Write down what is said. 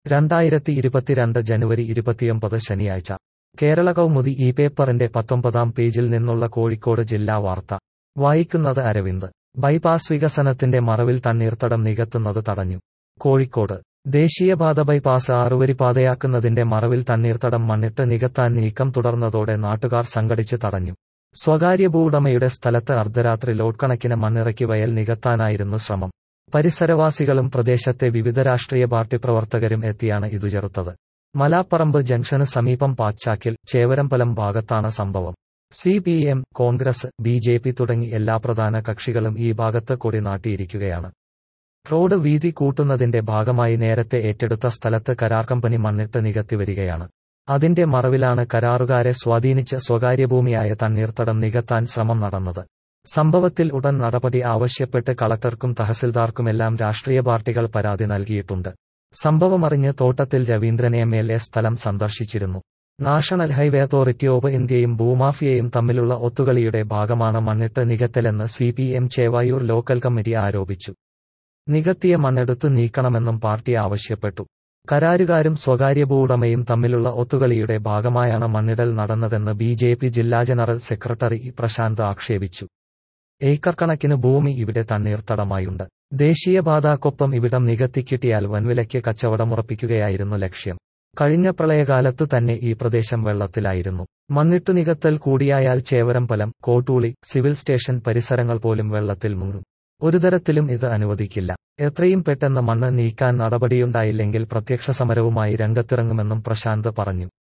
രണ്ടായിരത്തി ഇരുപത്തിരണ്ട് ജനുവരി ഇരുപത്തിയൊമ്പത് ശനിയാഴ്ച കേരള കൗമുദി ഈ പേപ്പറിന്റെ പത്തൊമ്പതാം പേജിൽ നിന്നുള്ള കോഴിക്കോട് ജില്ലാ വാർത്ത വായിക്കുന്നത് അരവിന്ദ് ബൈപ്പാസ് വികസനത്തിന്റെ മറവിൽ തണ്ണീർത്തടം നികത്തുന്നത് തടഞ്ഞു കോഴിക്കോട് ദേശീയപാത ബൈപ്പാസ് ആറുവരിപ്പാതയാക്കുന്നതിന്റെ മറവിൽ തണ്ണീർത്തടം മണ്ണിട്ട് നികത്താൻ നീക്കം തുടർന്നതോടെ നാട്ടുകാർ സംഘടിച്ച് തടഞ്ഞു സ്വകാര്യ ഭൂവുടമയുടെ സ്ഥലത്ത് അർദ്ധരാത്രി ലോഡ് കണക്കിന് മണ്ണിറക്കി വയൽ നികത്താനായിരുന്നു ശ്രമം പരിസരവാസികളും പ്രദേശത്തെ വിവിധ രാഷ്ട്രീയ പാർട്ടി പ്രവർത്തകരും എത്തിയാണ് ഇതു ചെറുത്തത് മലാപ്പറമ്പ് ജംഗ്ഷന് സമീപം പാച്ചാക്കിൽ ചേവരമ്പലം ഭാഗത്താണ് സംഭവം C P M Congress B J P തുടങ്ങി എല്ലാ പ്രധാന കക്ഷികളും ഈ ഭാഗത്ത് കൊടി നാട്ടിയിരിക്കുകയാണ് റോഡ് വീതി കൂട്ടുന്നതിന്റെ ഭാഗമായി നേരത്തെ ഏറ്റെടുത്ത സ്ഥലത്ത് കരാർ കമ്പനി മണ്ണിട്ട് നികത്തിവരികയാണ് അതിന്റെ മറവിലാണ് കരാറുകാരെ സ്വാധീനിച്ച് സ്വകാര്യ ഭൂമിയായ തണ്ണീർത്തടം നികത്താൻ ശ്രമം നടന്നത് സംഭവത്തിൽ ഉടൻ നടപടി ആവശ്യപ്പെട്ട് കളക്ടർക്കും തഹസിൽദാർക്കുമെല്ലാം രാഷ്ട്രീയ പാർട്ടികൾ പരാതി നൽകിയിട്ടുണ്ട് സംഭവമറിഞ്ഞ് തോട്ടത്തിൽ രവീന്ദ്രൻ എം എൽ എ സ്ഥലം സന്ദർശിച്ചിരുന്നു നാഷണൽ ഹൈവേ അതോറിറ്റി ഓഫ് ഇന്ത്യയും ഭൂമാഫിയയും തമ്മിലുള്ള ഒത്തുകളിയുടെ ഭാഗമാണ് മണ്ണിട്ട് നികത്തലെന്ന് C P M Chevayur local committee ആരോപിച്ചു നികത്തിയ മണ്ണെടുത്ത് നീക്കണമെന്നും പാർട്ടി ആവശ്യപ്പെട്ടു കരാരുകാരും സ്വകാര്യ ഭൂവുടമയും തമ്മിലുള്ള ഒത്തുകളിയുടെ ഭാഗമായാണ് മണ്ണിടൽ നടന്നതെന്ന് ബി ജെ പി ജില്ലാ ജനറൽ സെക്രട്ടറി പ്രശാന്ത് ആക്ഷേപിച്ചു ഏക്കർ കണക്കിന് ഭൂമി ഇവിടെ തണ്ണീർത്തടമായുണ്ട് ദേശീയപാതാക്കൊപ്പം ഇവിടം നികത്തിക്കിട്ടിയാൽ വൻവിലയ്ക്ക് കച്ചവടമുറപ്പിക്കുകയായിരുന്നു ലക്ഷ്യം കഴിഞ്ഞ പ്രളയകാലത്ത് തന്നെ ഈ പ്രദേശം വെള്ളത്തിലായിരുന്നു മണ്ണിട്ടു നികത്തൽ കൂടിയായാൽ ചേവരമ്പലം കോട്ടൂളി സിവിൽ സ്റ്റേഷൻ പരിസരങ്ങൾ പോലും വെള്ളത്തിൽ മുങ്ങും ഒരു തരത്തിലും ഇത് അനുവദിക്കില്ല എത്രയും പെട്ടെന്ന് മണ്ണ് നീക്കാൻ നടപടിയുണ്ടായില്ലെങ്കിൽ പ്രത്യക്ഷ സമരവുമായി രംഗത്തിറങ്ങുമെന്നും പ്രശാന്ത് പറഞ്ഞു